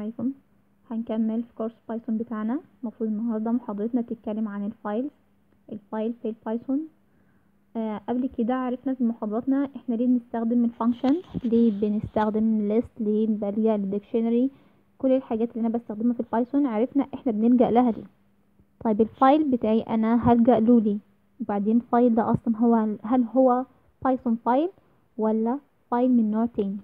عليكم هنكمل في كورس بايثون بتاعنا المفروض النهاردة محاضرتنا بتتكلم عن الفايل الفايل في البايثون آه قبل كده عرفنا في محاضراتنا احنا ليه بنستخدم الفانكشن ليه بنستخدم list ليه بنلجأ للديكشنري كل الحاجات اللي انا بستخدمها في البايثون عرفنا احنا بنلجأ لها ليه طيب الفايل بتاعي انا هلجأ له ليه وبعدين الفايل ده اصلا هو هل هو بايثون فايل ولا فايل من نوع تاني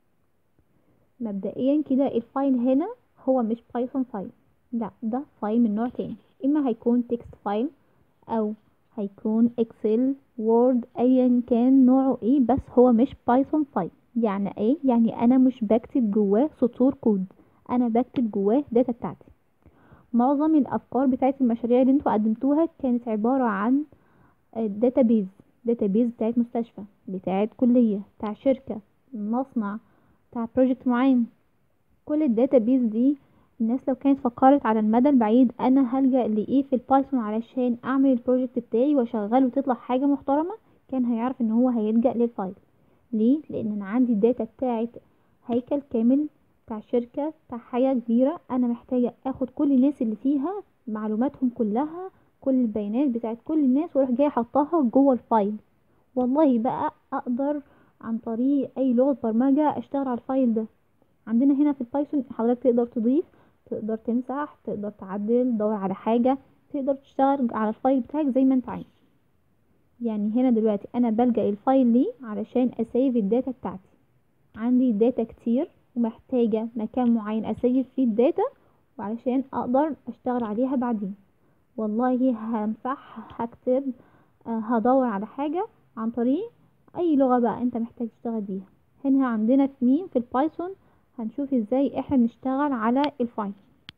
مبدئيا كده الفايل هنا هو مش بايثون فايل لا ده فايل من نوع تاني اما هيكون تكست فايل او هيكون اكسل وورد ايا كان نوعه ايه بس هو مش بايثون فايل يعني ايه يعني انا مش بكتب جواه سطور كود انا بكتب جواه داتا بتاعتي معظم الافكار بتاعت المشاريع اللي انتوا قدمتوها كانت عبارة عن داتابيز داتابيز بتاعت مستشفى بتاعت كلية بتاع شركة مصنع بتاع بروجكت معين كل الداتابيز دي الناس لو كانت فكرت على المدى البعيد انا هلجأ لايه في البايثون علشان اعمل البروجكت بتاعي واشغله وتطلع حاجة محترمة كان هيعرف ان هو هيلجأ للفايل ليه لان انا عندي الداتا بتاعت هيكل كامل بتاع شركة بتاع حاجة كبيرة انا محتاجة اخد كل الناس اللي فيها معلوماتهم كلها كل البيانات بتاعت كل الناس واروح جاي احطها جوه الفايل والله بقى اقدر عن طريق اي لغة برمجة اشتغل على الفايل ده عندنا هنا في البايثون حضرتك تقدر تضيف تقدر تمسح تقدر تعدل تدور على حاجة تقدر تشتغل على الفايل بتاعك زي ما انت عايز يعني هنا دلوقتي انا بلجأ الفايل ليه علشان اسيف الداتا بتاعتي عندي داتا كتير ومحتاجة مكان معين اسيف فيه الداتا وعلشان اقدر اشتغل عليها بعدين والله همسح هكتب آه هدور على حاجة عن طريق اي لغة بقى انت محتاج تشتغل بيها هنا عندنا في مين في البايثون هنشوف ازاي احنا بنشتغل على الفايل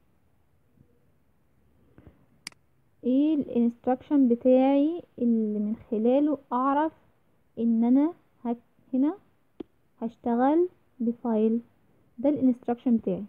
ايه الانستراكشن بتاعي اللي من خلاله اعرف ان انا هك هنا هشتغل بفايل ده الانستراكشن بتاعي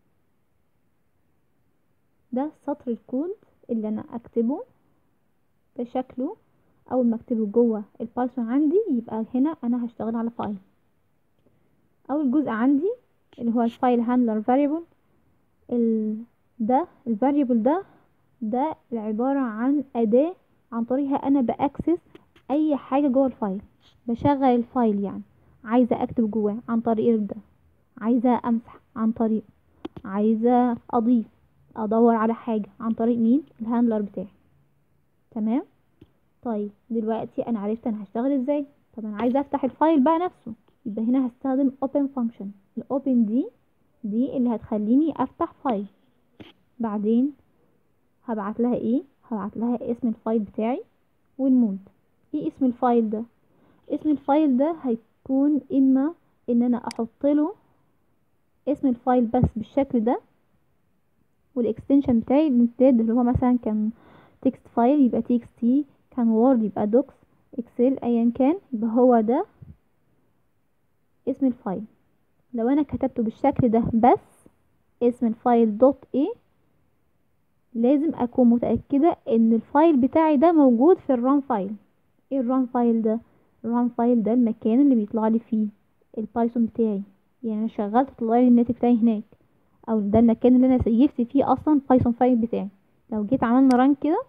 ده سطر الكود اللي انا اكتبه ده شكله اول ما اكتبه جوه البايثون عندي يبقى هنا انا هشتغل على فايل اول جزء عندي اللي هو الفايل هاندلر فاريبل ال ده الفاريبل ده ده عبارة عن أداة عن طريقها أنا بأكسس أي حاجة جوه الفايل بشغل الفايل يعني عايزة أكتب جواه عن طريق ده عايزة أمسح عن طريق عايزة أضيف أدور على حاجة عن طريق مين الهاندلر بتاعي تمام طيب دلوقتي أنا عرفت أنا هشتغل إزاي طب أنا عايزة أفتح الفايل بقى نفسه يبقى هنا هستخدم open function الاوبن دي دي اللي هتخليني افتح فايل بعدين هبعت لها ايه هبعت لها اسم الفايل بتاعي والمود ايه اسم الفايل ده اسم الفايل ده هيكون اما ان انا احط له اسم الفايل بس بالشكل ده والاكستنشن بتاعي الامتداد اللي هو مثلا كان تكست فايل يبقى تي اكس تي كان وورد يبقى دوكس اكسل ايا كان يبقى هو ده اسم الفايل لو انا كتبته بالشكل ده بس اسم الفايل دوت ايه لازم اكون متأكدة ان الفايل بتاعي ده موجود في الران فايل ايه الران فايل ده الران فايل ده المكان اللي بيطلع لي فيه البايثون بتاعي يعني انا شغلت طلع لي النت بتاعي هناك او ده المكان اللي انا سيفت فيه اصلا بايثون فايل بتاعي لو جيت عملنا ران كده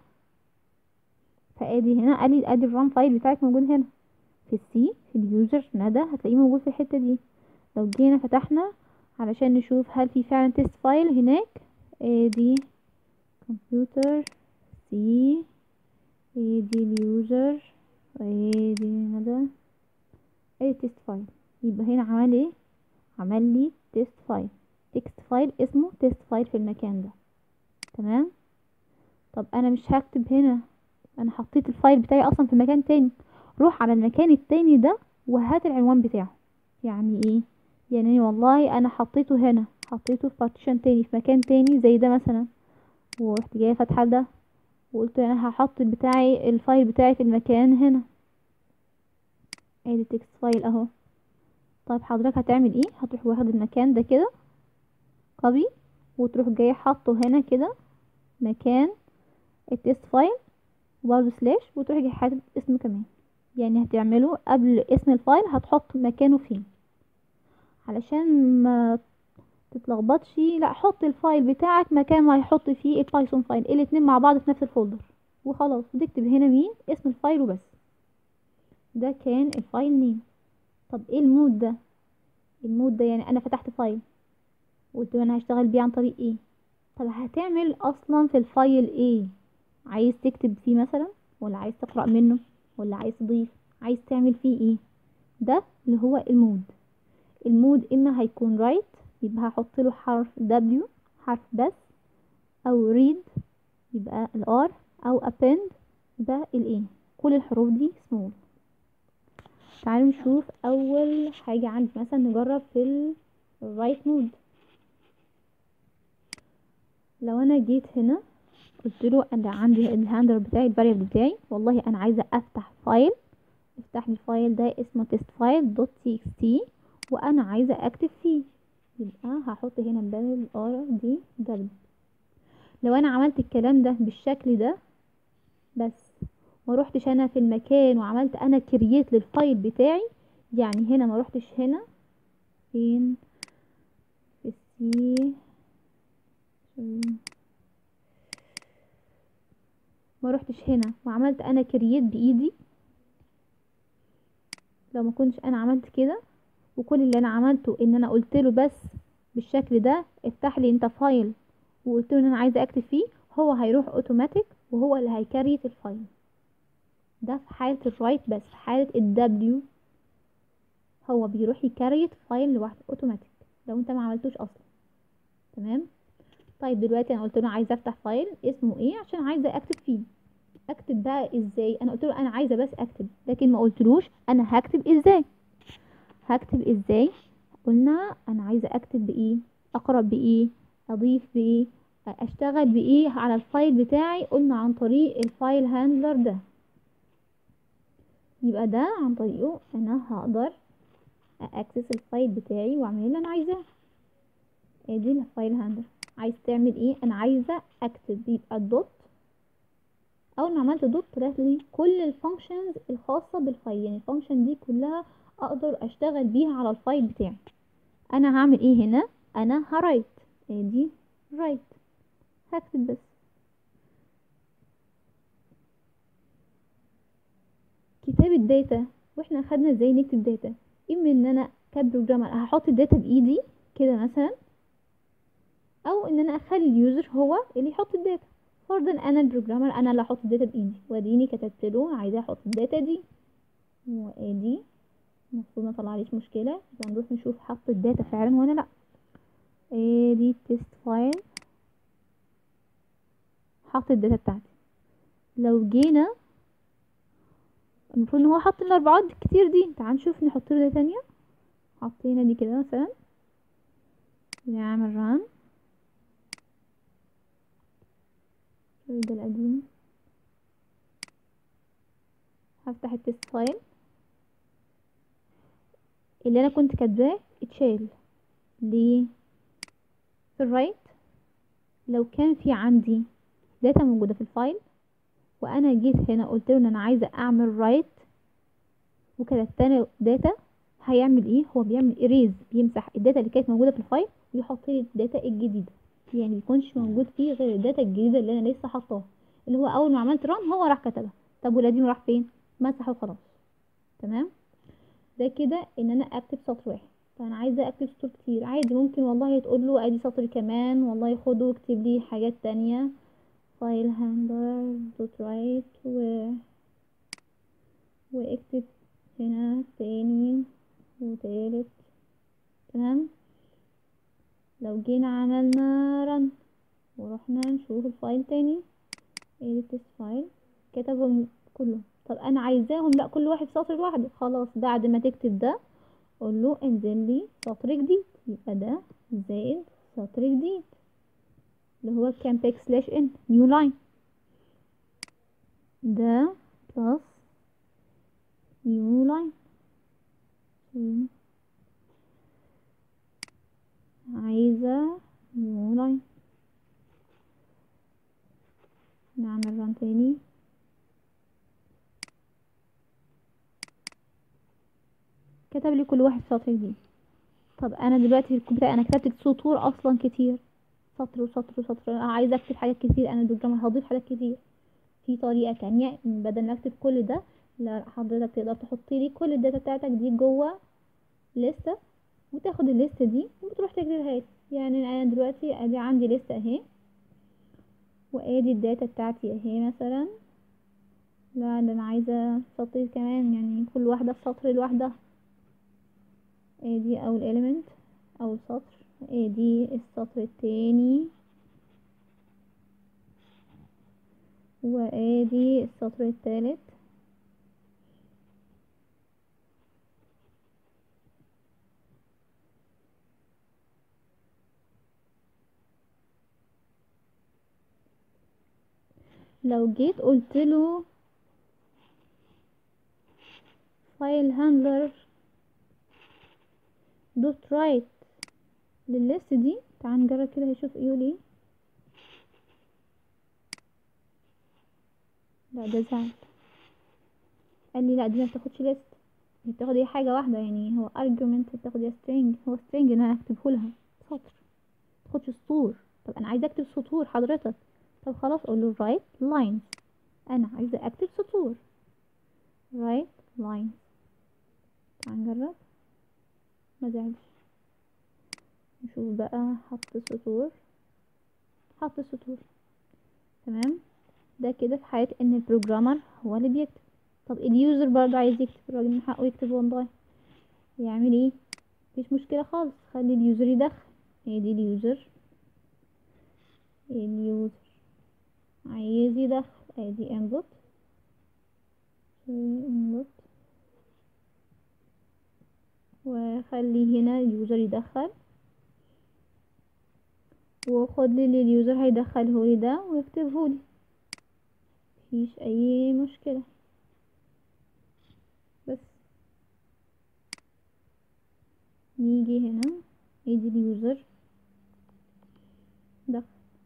فادي هنا قال لي ادي الران فايل بتاعك موجود هنا في السي في اليوزر ندى هتلاقيه موجود في الحتة دي لو جينا فتحنا علشان نشوف هل في فعلا تيست فايل هناك ادي كمبيوتر سي ادي اليوزر ادي ندى ادي تيست فايل يبقى هنا عمل ايه عمل لي تيست فايل تكست فايل اسمه تيست فايل في المكان ده تمام طب انا مش هكتب هنا انا حطيت الفايل بتاعي اصلا في مكان تاني روح على المكان التاني ده وهات العنوان بتاعه يعني ايه يعني والله انا حطيته هنا حطيته في بارتيشن تاني في مكان تاني زي ده مثلا ورحت جايه فاتحه ده وقلت انا هحط بتاعي الفايل بتاعي في المكان هنا ادي تكست فايل اهو طيب حضرتك هتعمل ايه هتروح واخد المكان ده كده كوبي وتروح جاي حاطه هنا كده مكان التست فايل وبرضه سلاش وتروح جاي حاطط اسم كمان يعني هتعمله قبل اسم الفايل هتحط مكانه فين علشان ما تتلخبطش لا حط الفايل بتاعك مكان ما هيحط فيه البايثون فايل الاتنين مع بعض في نفس الفولدر وخلاص وتكتب هنا مين اسم الفايل وبس ده كان الفايل نيم طب ايه المود ده المود ده يعني انا فتحت فايل وقلت له انا هشتغل بيه عن طريق ايه طب هتعمل اصلا في الفايل ايه عايز تكتب فيه مثلا ولا عايز تقرأ منه ولا عايز تضيف عايز تعمل فيه ايه ده اللي هو المود المود اما هيكون write يبقى هحط له حرف W حرف بس او read يبقى ال R او append يبقى ال A كل الحروف دي small تعالوا نشوف اول حاجة عندي مثلا نجرب في ال write mode لو انا جيت هنا قلت له انا عندي الهاندلر بتاعي الفاريبل بتاعي والله انا عايزه افتح فايل افتح لي الفايل ده اسمه تيست فايل دوت تي اكس تي وانا عايزه اكتب فيه يبقى هحط هنا بدل ار دي دبليو لو انا عملت الكلام ده بالشكل ده بس ما روحتش انا في المكان وعملت انا كرييت للفايل بتاعي يعني هنا ما روحتش هنا فين في السي ما روحتش هنا وعملت انا كرييت بايدي لو ما كنتش انا عملت كده وكل اللي انا عملته ان انا قلت له بس بالشكل ده افتح لي انت فايل وقلت له ان انا عايزه اكتب فيه هو هيروح اوتوماتيك وهو اللي هيكريت الفايل ده في حالة الرايت بس في حالة الدبليو هو بيروح يكريت فايل لوحده اوتوماتيك لو انت ما عملتوش اصلا تمام طيب دلوقتي انا قلت له عايزه افتح فايل اسمه ايه عشان عايزه اكتب فيه اكتب بقى ازاي انا قلت له انا عايزه بس اكتب لكن ما قلتلوش انا هكتب ازاي هكتب ازاي قلنا انا عايزه اكتب بايه اقرا بايه اضيف بايه اشتغل بايه على الفايل بتاعي قلنا عن طريق الفايل هاندلر ده يبقى ده عن طريقه انا هقدر اكسس الفايل بتاعي واعمل اللي انا عايزاه ادي الفايل هاندلر عايز تعمل ايه انا عايزه اكتب يبقى الدوت اول ما عملت دوت طلعت لي كل الفانكشنز الخاصه بالفايل يعني الفانكشن دي كلها اقدر اشتغل بيها على الفايل بتاعي انا هعمل ايه هنا انا هرايت ادي رايت هكتب بس كتاب الداتا واحنا اخدنا ازاي نكتب داتا اما ان انا كبروجرامر هحط الداتا بايدي كده مثلا او ان انا اخلي اليوزر هو اللي يحط الداتا فرضا انا البروجرامر انا اللي هحط الداتا بايدي واديني كتبت له عايزه احط الداتا دي وادي المفروض ما طلعليش مشكله يبقى نروح نشوف حط الداتا فعلا ولا لا ادي تيست فايل حط الداتا بتاعتي لو جينا المفروض ان هو حط الاربعات كتير دي تعال نشوف نحط له داتا تانية حطينا دي كده مثلا نعمل ران ده القديم هفتح التست فايل اللي انا كنت كاتباه اتشال ليه في الرايت لو كان في عندي داتا موجوده في الفايل وانا جيت هنا قلت له ان انا عايزه اعمل رايت وكتبت له داتا هيعمل ايه هو بيعمل اريز بيمسح الداتا اللي كانت موجوده في الفايل ويحط لي الداتا الجديده يعني ميكونش موجود فيه غير الداتا الجديده اللي انا لسه حطاها اللي هو اول ما عملت ران هو راح كتبها طب والقديم راح فين مسح وخلاص تمام ده كده ان انا اكتب سطر واحد فانا عايزه اكتب سطور كتير عادي ممكن والله تقول له ادي سطر كمان والله خده واكتب لي حاجات تانية فايل هاندلر دوت رايت و واكتب هنا تاني وتالت تمام لو جينا عملنا رن ورحنا نشوف الفايل تاني edit this file كتبهم كلهم طب انا عايزاهم لا كل واحد سطر لوحده خلاص بعد ما تكتب ده قول له انزل لي سطر جديد يبقى ده زائد سطر جديد اللي هو كان باك سلاش ان نيو لاين ده بلس نيو لاين عايزة نيو لاين نعمل ران تاني كتب لي كل واحد سطر جديد طب انا دلوقتي في الكود بتاعي انا كتبت سطور اصلا كتير سطر وسطر وسطر أنا عايزه اكتب حاجات كتير انا البروجرامر هضيف حاجات كتير في طريقه تانية بدل ما اكتب كل ده لا حضرتك تقدر تحط لي كل الداتا بتاعتك دي جوه لستة وتاخد الليستة دي وبتروح تكتبها لي يعني انا دلوقتي ادي عندي لستة اهي وادي الداتا بتاعتي اهي مثلا لا ده انا عايزة سطر كمان يعني كل واحدة سطر لوحدها ادي اول element اول سطر ادي السطر التاني وادي السطر التالت لو جيت قلت له فايل هاندلر دوت رايت للليست دي تعال نجرب كده هيشوف يقول ايه لا ده زعل قال لي لا دي ما بتاخدش ليست دي بتاخد ايه حاجه واحده يعني هو argument بتاخد يا string هو string ان انا اكتبه لها سطر تاخدش سطور طب انا عايزه اكتب سطور حضرتك طب خلاص اقول له write lines انا عايزه اكتب سطور write lines تعال نجرب ما زعلش نشوف بقى حط سطور حط سطور تمام ده كده في حالة ان البروجرامر هو اللي بيكتب طب اليوزر برضه عايز يكتب الراجل من حقه يكتب والله يعمل ايه مفيش مشكلة خالص خلي اليوزر يدخل ادي اليوزر اليوزر عايز يدخل ادي input input وخلي هنا اليوزر يدخل وخد لي اللي اليوزر هيدخله لي ده ويكتبه لي مفيش اي مشكلة بس نيجي هنا ادي اليوزر دخل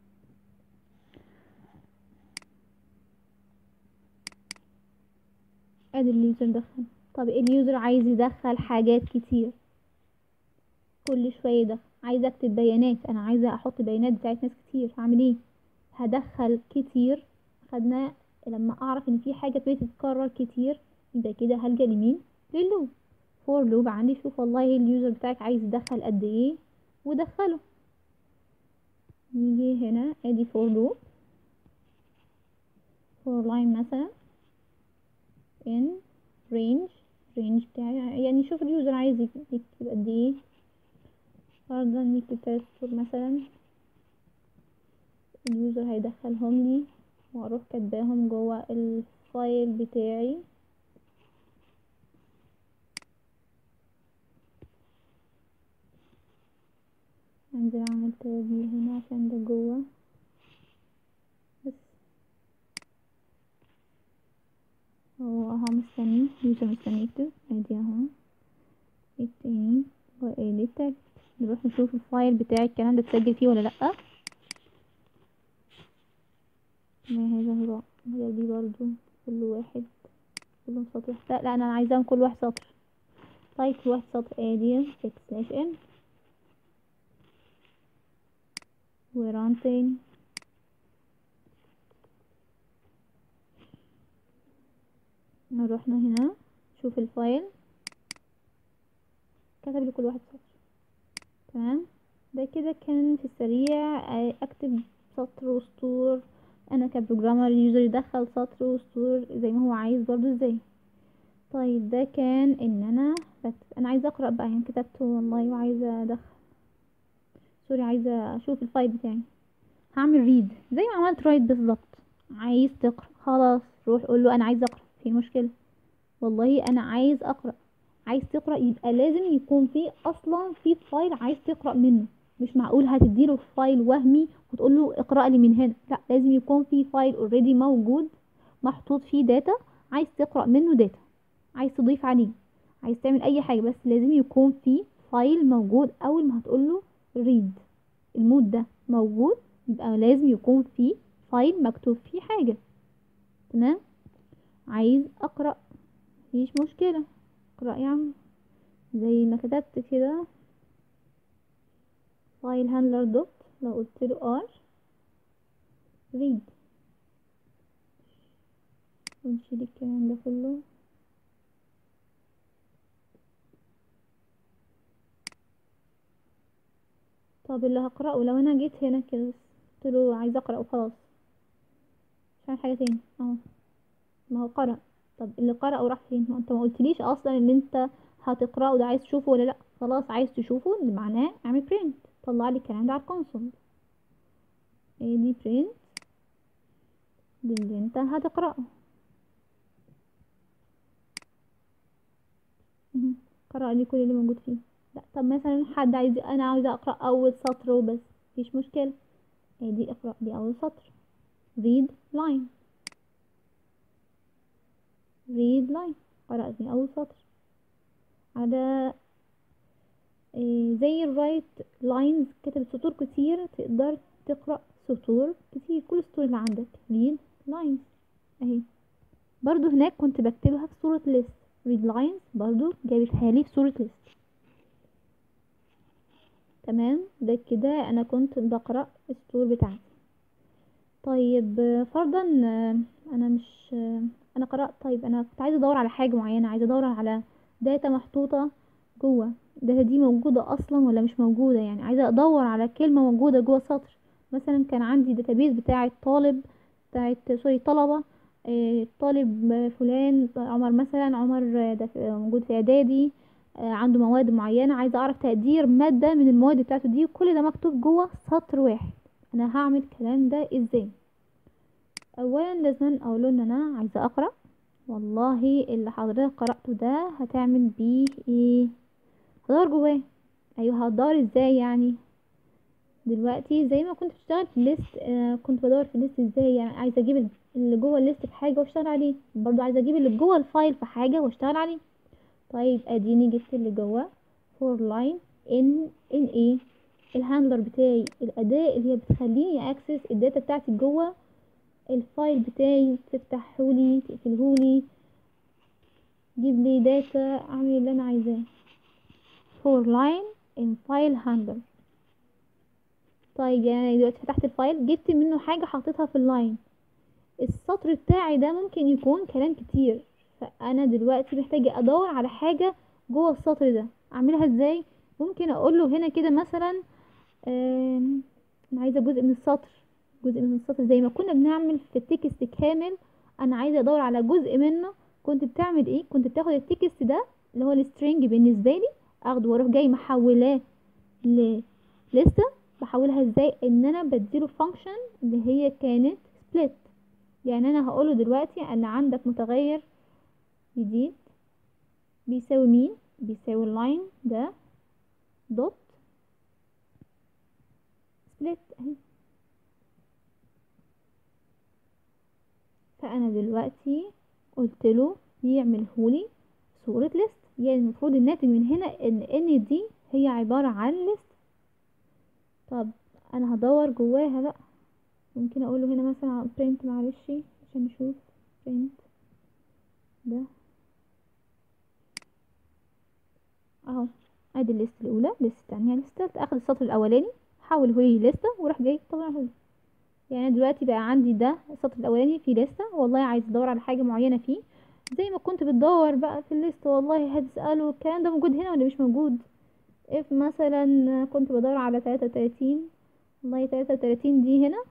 ادي اليوزر دخل طب اليوزر عايز يدخل حاجات كتير كل شوية يدخل عايزة اكتب بيانات انا عايزة احط بيانات بتاعت ناس كتير هعمل ايه هدخل كتير خدنا لما اعرف ان في حاجة بتتكرر كتير يبقى كده هلجأ لمين لللوب فور لوب عندي شوف والله اليوزر بتاعك عايز يدخل قد ايه ودخله نيجي هنا ادي فور لوب فور لاين مثلا in range range بتاعي يعني شوف اليوزر عايز يكتب قد ايه فرضا نكتب تلات سطور مثلا اليوزر هيدخلهم لي واروح كاتباهم جوه الفايل بتاعي انزل اعمل تاب هنا عشان ده جوه بس هو اهو مستني يوزر مستني يكتب ادي اهو التاني وادي التالت نروح نشوف الفايل بتاعي الكلام ده اتسجل فيه ولا لأ ما هذا هو هي دي برضو كل واحد كلهم سطر لا لا انا عايزاهم كل واحد سطر طيب كل واحد سطر ادي اكس سلاش ان وران تاني رحنا هنا شوف الفايل كتب لي كل واحد سطر تمام ده كده كان في السريع اكتب سطر وسطور انا كبروجرامر اليوزر يدخل سطر وسطور زي ما هو عايز برضو ازاي طيب ده كان ان انا بكتب انا عايزه اقرا بقى يعني كتبته والله وعايزه ادخل سوري عايزه اشوف الفايل بتاعي هعمل ريد زي ما عملت رايت بالظبط عايز تقرا خلاص روح قول له انا عايز اقرا في المشكله والله انا عايز اقرا عايز تقرا يبقى لازم يكون في اصلا في فايل عايز تقرا منه مش معقول هتديله فايل وهمي وتقول له اقرا لي من هنا لا لازم يكون في فايل اوريدي موجود محطوط فيه داتا عايز تقرا منه داتا عايز تضيف عليه عايز تعمل اي حاجه بس لازم يكون في فايل موجود اول ما هتقول له ريد المود ده موجود يبقى لازم يكون في فايل مكتوب فيه حاجه تمام عايز اقرا مفيش مشكله اقرا يا عم زي ما كتبت كده فايل هاندلر دوت لو قلت له ار read ونشيل الكلام ده كله طب اللي هقرأه لو انا جيت هنا كده بس قلت له عايزه اقرأ وخلاص مش عايز حاجه تاني اهو ما هو قرأ طب اللي قرأه راح فين ما انت ما قلتليش اصلا ان انت هتقرأه ده عايز تشوفه ولا لا خلاص عايز تشوفه اللي معناه اعمل برينت طلع لي الكلام ده على الكونسول ايه دي برينت اللي انت هتقرأه مهم. قرأ لي كل اللي موجود فيه لا طب مثلا حد عايز انا عاوزه اقرأ اول سطر وبس مفيش مشكلة ايه دي اقرأ لي اول سطر read line read line قرأت لي اول سطر على إيه زي الرايت لاينز كتبت سطور كتير تقدر تقرأ سطور كتير كل السطور اللي عندك read lines اهي برضو هناك كنت بكتبها في صورة list read lines برضو جابتها لي في صورة list تمام ده كده انا كنت بقرأ السطور بتاعتي طيب آه، فرضا آه، انا مش آه، انا قرأت طيب انا كنت عايزة ادور على حاجة معينة عايزة ادور على داتا محطوطة جوه الداتا دي موجودة اصلا ولا مش موجودة يعني عايزة ادور على كلمة موجودة جوه سطر مثلا كان عندي داتابيز بتاعة طالب بتاعة سوري طلبة آه، طالب آه، فلان عمر مثلا عمر آه، ده في- موجود في اعدادي آه، عنده مواد معينة عايزة اعرف تقدير مادة من المواد بتاعته دي كل ده مكتوب جوه سطر واحد انا هعمل الكلام ده ازاي اولا لازم اقول له ان انا عايزة اقرأ والله اللي حضرتك قرأته ده هتعمل بيه ايه هدور جواه ايوه هدور ازاي يعني دلوقتي زي ما كنت بشتغل في الليست آه كنت بدور في الليست ازاي يعني عايزه اجيب ال- اللي جوه الليست في حاجه واشتغل عليه برضو عايزه اجيب اللي جوه الفايل في حاجه واشتغل عليه طيب اديني جبت اللي جوه فور لاين ان ان ايه الهاندلر بتاعي الاداة اللي هي بتخليني اكسس الداتا بتاعتي جوه الفايل بتاعي تفتحهولي تقفلهولي جيب لي داتا اعمل اللي انا عايزاه فور لاين ان فايل هاندلر طيب يعني دلوقتي فتحت الفايل جبت منه حاجة حطيتها في اللاين السطر بتاعي ده ممكن يكون كلام كتير فانا دلوقتي محتاجة ادور على حاجة جوه السطر ده اعملها ازاي ممكن اقول له هنا كده مثلا آم، انا عايزة جزء من السطر جزء من السطر زي ما كنا بنعمل في التكست كامل انا عايزة ادور على جزء منه كنت بتعمل ايه كنت بتاخد التكست ده اللي هو السترينج بالنسبة لي اخده واروح جاي محولاه للستة بحولها ازاي ان انا بديله فانكشن اللي هي كانت split يعني انا هقوله دلوقتي ان عندك متغير جديد بيساوي مين بيساوي اللاين ده دوت split اهي فانا دلوقتي قلت له يعملهولي صورة ليست يعني المفروض الناتج من هنا ان ان دي هي عبارة عن ليست طب انا هدور جواها بقى ممكن اقول له هنا مثلا print معلش عشان نشوف print ده اهو ادي الليست الاولى الليست الثانيه الليست الثالثه اخد السطر الاولاني حوله لي لستة وراح جاي طبعا هو يعني أنا دلوقتي بقى عندي ده السطر الاولاني فيه لستة والله عايز ادور على حاجه معينه فيه زي ما كنت بتدور بقى في الليست والله هتساله الكلام ده موجود هنا ولا مش موجود if مثلا كنت بدور على تلاتة وتلاتين والله تلاتة وتلاتين دي هنا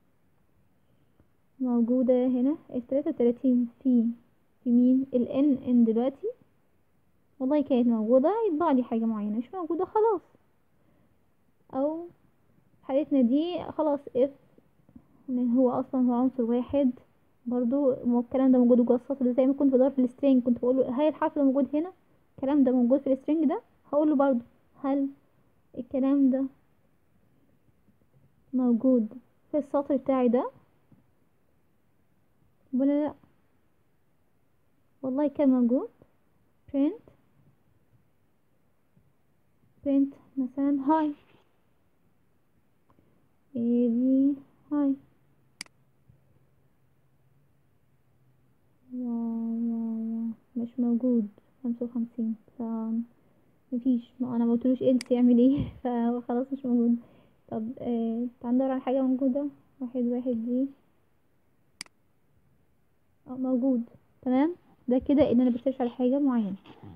موجودة هنا التلاتة وتلاتين في في مين ال n n دلوقتي والله كانت موجودة يطبع لي حاجة معينة مش موجودة خلاص او حالتنا دي خلاص if ان هو اصلا هو عنصر واحد برضو مو الكلام ده موجود جوه السطر زي ما كنت بدور في السترينج كنت بقول له هل الحرف ده موجود هنا الكلام ده موجود في السترينج ده هقول له برضو هل الكلام ده موجود في السطر بتاعي ده ولا لا والله كان موجود print print مثلا هاي ايه دي هاي واو واو واو مش موجود خمسة وخمسين ف مفيش ما انا ما قلتلوش else يعمل ايه فهو خلاص مش موجود طب آه تعال ندور على حاجه موجوده واحد واحد دي اه موجود تمام ده كده ان انا بسيرش على حاجه معينه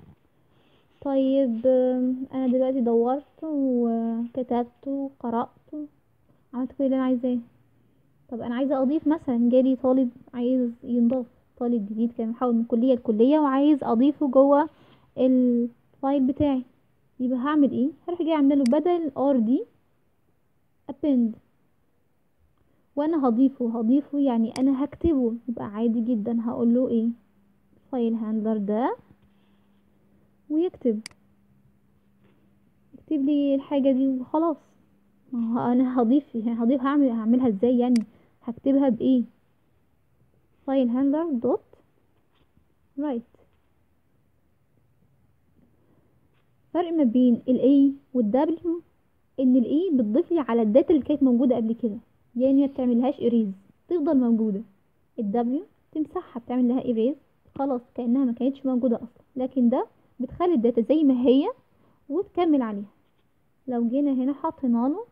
طيب آم، انا دلوقتي دورت وكتبت وقرات عملت كل اللي انا عايزاه طب انا عايزه اضيف مثلا جالي طالب عايز ينضاف طالب جديد كان محول من كليه لكليه وعايز اضيفه جوه الفايل بتاعي يبقى هعمل ايه هروح جاي عامله له بدل ار دي append وانا هضيفه هضيفه يعني انا هكتبه يبقى عادي جدا هقول له ايه فايل هاندلر ده ويكتب يكتب لي الحاجه دي وخلاص ما هو انا هضيف يعني هضيف هعمل هعملها ازاي يعني هكتبها بايه فايل هاندلر دوت رايت فرق ما بين ال A وال W ان ال A بتضيف لي على الداتا اللي كانت موجودة قبل كده يعني ما بتعملهاش erase تفضل موجودة ال W تمسحها بتعمل لها erase خلاص كأنها ما كانتش موجودة اصلا لكن ده بتخلي الداتا زي ما هي وتكمل عليها لو جينا هنا حطينا له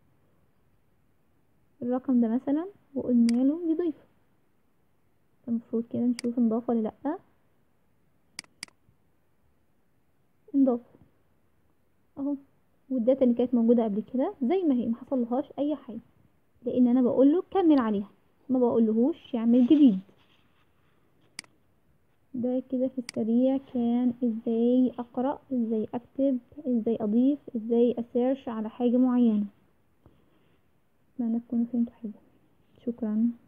الرقم ده مثلا وقلنا له يضيف المفروض كده نشوف انضاف ولا لأ انضاف اهو والداتا اللي كانت موجودة قبل كده زي ما هي محصلهاش اي حاجة لان انا بقوله كمل عليها ما بقولهوش يعمل جديد ده كده في السريع كان ازاي اقرأ ازاي اكتب ازاي اضيف ازاي اسيرش على حاجة معينة اتمنى تكونوا فهمتوا حاجة شكرا